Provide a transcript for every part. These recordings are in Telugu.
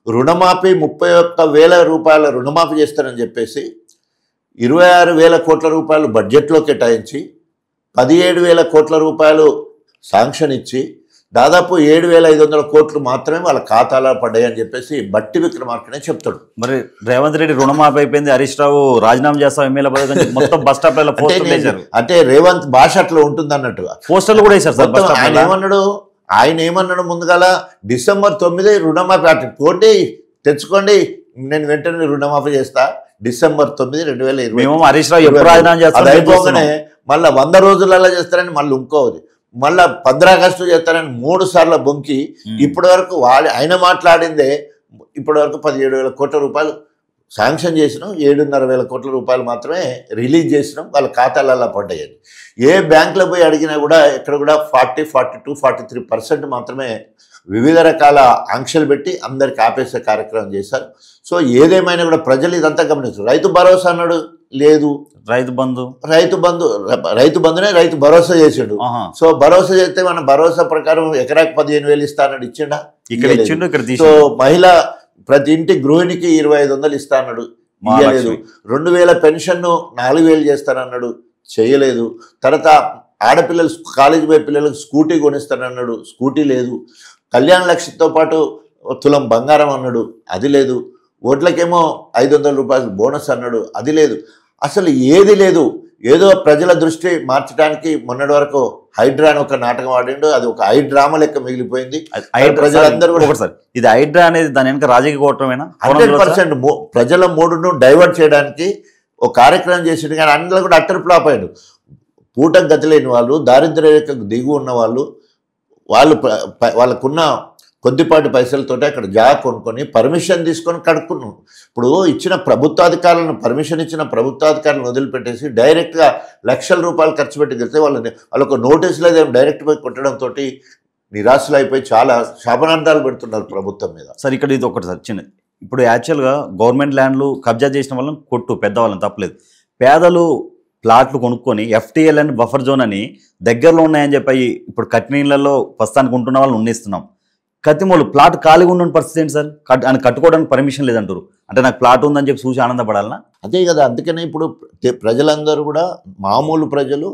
రుణమాఫీ ముప్పై ఒక్క వేల రూపాయల రుణమాఫీ చేస్తానని చెప్పేసి ఇరవై ఆరు వేల కోట్ల రూపాయలు బడ్జెట్లో కేటాయించి పదిహేడు వేల కోట్ల రూపాయలు శాంక్షన్ ఇచ్చి దాదాపు ఏడు వేల ఐదు వందల కోట్లు మాత్రమే వాళ్ళ ఖాతాలో పడ్డాయి అని చెప్పేసి బట్టి విక్రమార్కనే చెప్తాడు మరి రేవంత్ రెడ్డి రుణమాఫీ అయిపోయింది హరీష్ రావు రాజీనామా చేస్తాం ఎమ్మెల్యే పదవి అని చెప్పి మొత్తం బస్ స్టాప్ అంటే పోస్టర్లు నేను- వేశారు అంటే రేవంత్ భాష అట్లా ఉంటుంది అన్నట్టుగా పోస్టర్లు కూడా వేశారు సార్ బస్ మొత్తం ఆయన స్టాప్ ఏమన్నాడు ఆయన ఏమన్నాడు ముందుగాల డిసెంబర్ తొమ్మిది రుణమాఫీ అటు పోండి తెచ్చుకోండి నేను వెంటనే రుణమాఫీ చేస్తా డిసెంబర్ తొమ్మిది రెండు వేల ఇరవై మేము హరీష్ రావు ఎప్పుడు రాజీనామా అది చేస్తాం అయిపోగానే మళ్ళీ వంద రోజులలో చేస్తారని మళ్ళీ ఇంకోది మళ్ళా పంద్రా ఆగస్టు చేస్తారని మూడు సార్లు బొంకి ఇప్పటి వరకు వాళ్ళు ఆయన మాట్లాడిందే ఇప్పటి వరకు పదిహేడు వేల కోట్ల రూపాయలు శాంక్షన్ చేసినాం ఏడున్నర వేల కోట్ల రూపాయలు మాత్రమే రిలీజ్ చేసినాం వాళ్ళ ఖాతాలలో పడ్డాయని ఏ బ్యాంకులో పోయి అడిగినా కూడా ఇక్కడ కూడా forty forty two forty three percent మాత్రమే వివిధ రకాల ఆంక్షలు పెట్టి అందరికి ఆపేసే కార్యక్రమం చేశారు సో ఏదేమైనా కూడా ప్రజలు ఇదంతా గమనించారు రైతు భరోసా అన్నాడు లేదు రైతు బంధు రైతు బంధు రైతు బంధునే రైతు భరోసా చేసిండు ఆహా. సో భరోసా చేస్తే మన భరోసా ప్రకారం ఎకరాకి పదిహేను వేలు ఇస్తానని ఇచ్చిండా ఇక్కడ ఇయ్యలేదు. ఇచ్చిండు ఇక్కడ సో తీసి మహిళ ప్రతి ఇంటి గృహిణికి ఇరవై ఐదు వందలు ఇస్తానన్నాడు ఇయ్యలేదు రెండు వేల పెన్షన్ నాలుగు వేలు చేస్తానన్నాడు చేయలేదు తర్వాత ఆడపిల్లలు కాలేజీ పోయే పిల్లలకు స్కూటీ కొనిస్తానన్నాడు స్కూటీ లేదు కళ్యాణ లక్ష్యంతో పాటు తులం బంగారం అన్నాడు అది లేదు ఓట్లకేమో ఐదు వందల రూపాయలు బోనస్ అన్నాడు అది లేదు అసలు ఏది లేదు ఏదో ప్రజల దృష్టి మార్చడానికి మొన్నటి వరకు హైడ్రా అని ఒక నాటకం ఆడిండు అది ఒక ఐ డ్రామా లెక్క మిగిలిపోయింది అది హైడ్రా ప్రజలందరూ కూడా- ఒకటి సార్ ఇది హైడ్రా అనేది దాని వెనక రాజకీయ కూటమేనా హండ్రెడ్ పర్సెంట్ ప్రజల మూడును డైవర్ట్ చేయడానికి ఒక కార్యక్రమం చేసిండు కానీ అందులో కూడా అట్టర్ ఫ్లాప్ అయ్యాడు పూటకు గతి లేని వాళ్ళు దారిద్ర్య రేఖకు దిగు ఉన్న వాళ్ళు వాళ్ళు ప- ప- వాళ్ళకున్న కొద్దిపాటి పైసలతోటి అక్కడ జాగా కొనుక్కొని పర్మిషన్ తీసుకొని కడుక్కున్నాం ఇప్పుడు ఇచ్చిన ప్రభుత్వాధికారులను పర్మిషన్ ఇచ్చిన ప్రభుత్వాధికారులను వదిలిపెట్టేసి డైరెక్ట్గా లక్షల రూపాయలు ఖర్చు పెట్టి గెలిస్తే వాళ్ళని వాళ్ళకు నోటీస్ లేదేం డైరెక్ట్ పోయి కొట్టడంతో నిరాశలు అయిపోయి చాలా శాపనార్థాలు పెడుతున్నారు ప్రభుత్వం మీద సార్ ఇక్కడ ఇది ఒకటి సార్ చిన్నది ఇప్పుడు యాక్చువల్గా గవర్నమెంట్ ల్యాండ్లు కబ్జా చేసిన వాళ్ళని కొట్టు పెద్దవాళ్ళని తప్పలేదు పేదలు ప్లాట్లు కొనుక్కొని ఎఫ్టీఎల్ అని బఫర్ జోన్ అని దగ్గరలో ఉన్నాయని చెప్పి ఇప్పుడు కట్నీళ్ళలో ప్రస్తుతానికి ఉంటున్న వాళ్ళని ఉన్నిస్తున్నాం కత్తిమూలు ప్లాట్ ఖాళీగా ఉన్న పరిస్థితి ఏంటి సార్ కట్ అని కట్టుకోవడానికి పర్మిషన్ లేదంటారు అంటే నాకు ప్లాట్ ఉందని చెప్పి చూసి ఆనందపడాలనా అదే కదా అందుకనే ఇప్పుడు తె- ప్రజలందరూ కూడా మామూలు ప్రజలు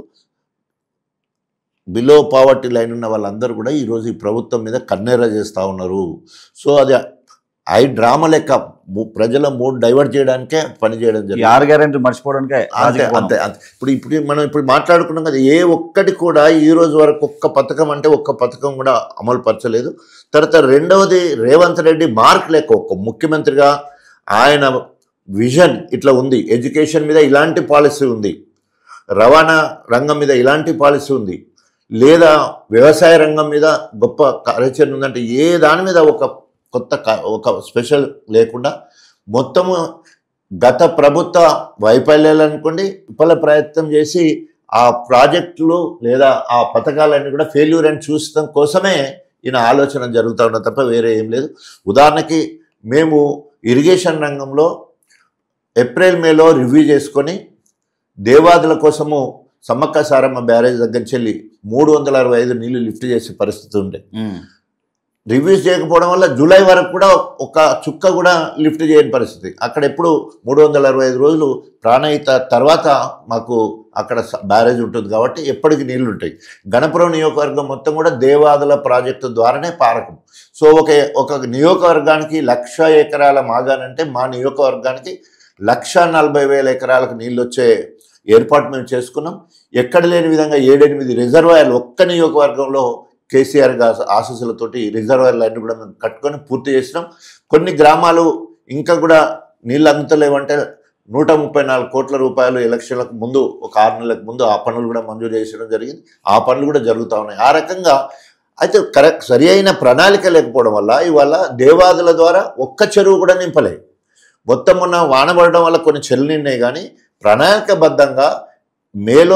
బిలో పావర్టీ లైన్ ఉన్న వాళ్ళందరూ కూడా ఈరోజు ఈ ప్రభుత్వం మీద కన్నెర్ర చేస్తూ ఉన్నారు సో అది ఐ డ్రామా లెక్క ము- ప్రజల మూడ్ డైవర్ట్ చేయడానికే పని చేయడం ఈ జరిగింది ఆరు గ్యారెంటీ మర్చిపోవడానికే అంతే రాజకీయ కోణం. అంతే అంతే ఇప్పుడు ఇప్పుడు మనం ఇప్పుడు మాట్లాడుకున్నాం కదా ఏ ఒక్కటి కూడా ఈ రోజు వరకు ఒక్క పథకం అంటే ఒక్క పథకం కూడా అమలు పరచలేదు తర్వాత రెండవది రేవంత్ రెడ్డి మార్క్ లెక్క ఒక్క ముఖ్యమంత్రిగా ఆయన విజన్ ఇట్లా ఉంది ఎడ్యుకేషన్ మీద ఇలాంటి పాలసీ ఉంది రవాణా రంగం మీద ఇలాంటి పాలసీ ఉంది లేదా వ్యవసాయ రంగం మీద గొప్ప కార్యాచరణ ఉందంటే ఏ దాని మీద ఒక కొత్త క- ఒక స్పెషల్ లేకుండా మొత్తము గత ప్రభుత్వ వైఫల్యాలు అనుకోండి విఫల ప్రయత్నం చేసి ఆ ప్రాజెక్టులు లేదా ఆ పథకాలన్నీ కూడా ఫెయిల్యూర్ అని చూసడం కోసమే ఈయన ఆలోచన జరుగుతూ ఉన్నది తప్ప వేరే ఏం లేదు ఉదాహరణకి మేము ఇరిగేషన్ రంగంలో ఏప్రిల్ మేలో రివ్యూ చేసుకొని దేవాదుల కోసము సమ్మక్క సారమ్మ బ్యారేజ్ దగ్గర నుంచి వెళ్ళి మూడు వందల అరవై ఐదు నీళ్లు లిఫ్ట్ చేసే పరిస్థితి ఉండే ఉమ్. రివ్యూస్ చేయకపోవడం వల్ల జూలై వరకు కూడా ఒక చుక్క కూడా లిఫ్ట్ చేయని పరిస్థితి అక్కడ ఎప్పుడు మూడు వందల అరవై ఐదు రోజులు ప్రాణహిత తర్వాత మాకు అక్కడ స- బ్యారేజ్ ఉంటుంది కాబట్టి ఎప్పటికీ నీళ్లు ఉంటాయి గణపురం నియోజకవర్గం మొత్తం కూడా దేవాదుల ప్రాజెక్టు ద్వారానే పారకం సో ఒక ఒక నియోజకవర్గానికి లక్ష ఎకరాల మాగానంటే మా నియోజకవర్గానికి లక్ష నలభై వేల ఎకరాలకు నీళ్ళు వచ్చే ఏర్పాటు మేము చేసుకున్నాం ఎక్కడ లేని విధంగా ఏడెనిమిది రిజర్వాయర్లు ఒక్క నియోజకవర్గంలో కేసీఆర్ గా ఆశీస్సులతోటి రిజర్వాయర్లు అన్ని కూడా మేము కట్టుకొని పూర్తి చేసినాం కొన్ని గ్రామాలు ఇంకా కూడా నీళ్ళు అందుతలేవంటే నూట ముప్పై నాలుగు కోట్ల రూపాయలు ఎలక్షన్లకు ముందు ఒక ఆరు నెలలకు ముందు ఆ పనులు కూడా మంజూరు చేసడం జరిగింది ఆ పనులు కూడా జరుగుతూ ఉన్నాయి ఆ రకంగా అయితే కరెక్ట్ సరి అయిన ప్రణాళిక లేకపోవడం వల్ల ఇవాళ దేవాదుల ద్వారా ఒక్క చెరువు కూడా నింపలేదు మొత్తం మొన్న వాన పడడం వల్ల కొన్ని చెల్లు నిన్నాయి కానీ ప్రణాళికబద్ధంగా మేలో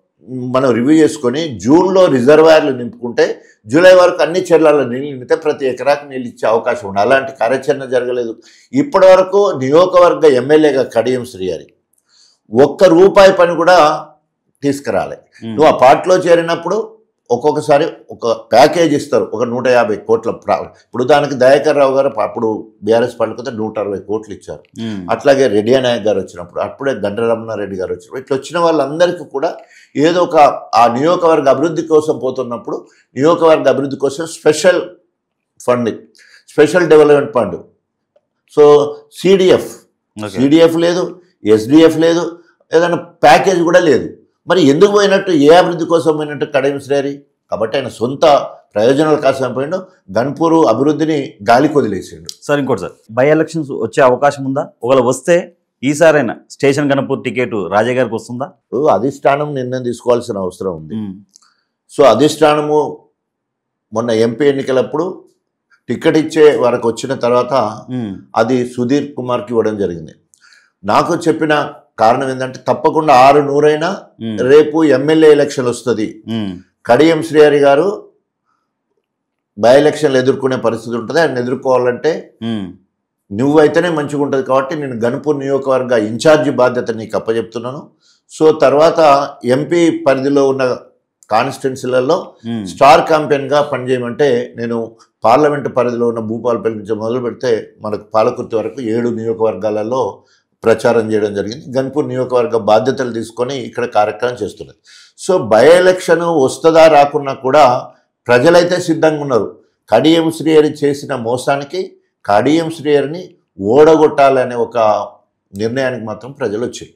మనం రివ్యూ చేసుకొని జూన్లో రిజర్వాయర్లు నింపుకుంటే జూలై వరకు అన్ని చెర్లలో నీళ్ళు నింపితే ప్రతి ఎకరాకు నీళ్ళు ఇచ్చే అవకాశం ఉంది అలాంటి కార్యాచరణ జరగలేదు ఇప్పటి వరకు నియోజకవర్గ ఎమ్మెల్యేగా కడియం శ్రీహరి ఒక్క రూపాయి పని కూడా తీసుకురాలే ఉమ్. నువ్వు ఆ పార్టీలో చేరినప్పుడు ఒక్కొక్కసారి ఒక ప్యాకేజ్ ఇస్తారు ఒక నూట యాభై కోట్ల ప్రా- ఇప్పుడు దానికి దయాకర్ రావు గారు అప్పుడు బీఆర్ఎస్ పార్టీకి నూట అరవై కోట్లు ఇచ్చారు ఉమ్, అట్లాగే రెడ్డి నాయక్ గారు వచ్చినప్పుడు అప్పుడే గండ్రరమణారెడ్డి గారు వచ్చినప్పుడు ఇట్లా వచ్చిన వాళ్ళందరికీ కూడా ఏదో ఒక ఆ నియోజకవర్గ అభివృద్ధి కోసం పోతున్నప్పుడు నియోజకవర్గ అభివృద్ధి కోసం special funding special development fund so CDF okay. CDF లేదు ఎస్డిఎఫ్ లేదు ఏదైనా ప్యాకేజ్ కూడా లేదు మరి ఎందుకు పోయినట్టు ఏ అభివృద్ధి కోసం పోయినట్టు కడియం శ్రేరి కాబట్టి ఆయన సొంత ప్రయోజనాల కోసం పోయిండు గన్పూర్ అభివృద్ధిని గాలికి వదిలేసిండు సార్ ఇంకోటి సార్ బై ఎలక్షన్స్ వచ్చే అవకాశం ఉందా ఒకవేళ వస్తే ఈసారైనా స్టేషన్ గణపూర్ టికెట్ రాజా గారికి వస్తుందా ఇప్పుడు అధిష్టానం నిర్ణయం తీసుకోవాల్సిన అవసరం ఉంది ఉమ్, సో అధిష్టానము మొన్న ఎంపీ ఎన్నికలప్పుడు టికెట్ ఇచ్చే వరకు వచ్చిన తర్వాత ఉమ్, అది సుధీర్ కుమార్కి ఇవ్వడం జరిగింది నాకు చెప్పిన కారణం ఏంటంటే తప్పకుండా ఆరు నూరైనా ఉమ్, రేపు ఎమ్మెల్యే ఎలక్షన్ వస్తుంది ఉమ్, కడియం శ్రీహరి గారు బై ఎలక్షన్లు ఎదుర్కొనే పరిస్థితి ఉంటుంది ఆయన ఎదుర్కోవాలంటే ఉమ్, నువ్వైతేనే మంచిగా ఉంటుంది కాబట్టి నేను గన్పూర్ నియోజకవర్గ ఇన్ఛార్జి బాధ్యత నీకు అప్పచెప్తున్నాను సో తర్వాత ఎంపీ పరిధిలో ఉన్న కాన్స్టిట్యున్సీలలో ఉమ్, స్టార్ క్యాంపెయిన్గా పనిచేయమంటే నేను పార్లమెంటు పరిధిలో ఉన్న భూపాలపల్లి నుంచి మొదలు పెడితే మనకు పాలకుర్తి వరకు ఏడు నియోజకవర్గాలలో ప్రచారం చేయడం జరిగింది గన్పూర్ నియోజకవర్గ బాధ్యతలు తీసుకొని ఇక్కడ కార్యక్రమం చేస్తున్నది సో బై ఎలక్షన్ వస్తుందా రాకున్నా కూడా ప్రజలైతే సిద్ధంగా ఉన్నారు కడియం శ్రీహరి చేసిన మోసానికి కడియం శ్రీహరిని ఓడగొట్టాలనే ఒక నిర్ణయానికి మాత్రం ప్రజలు వచ్చాయి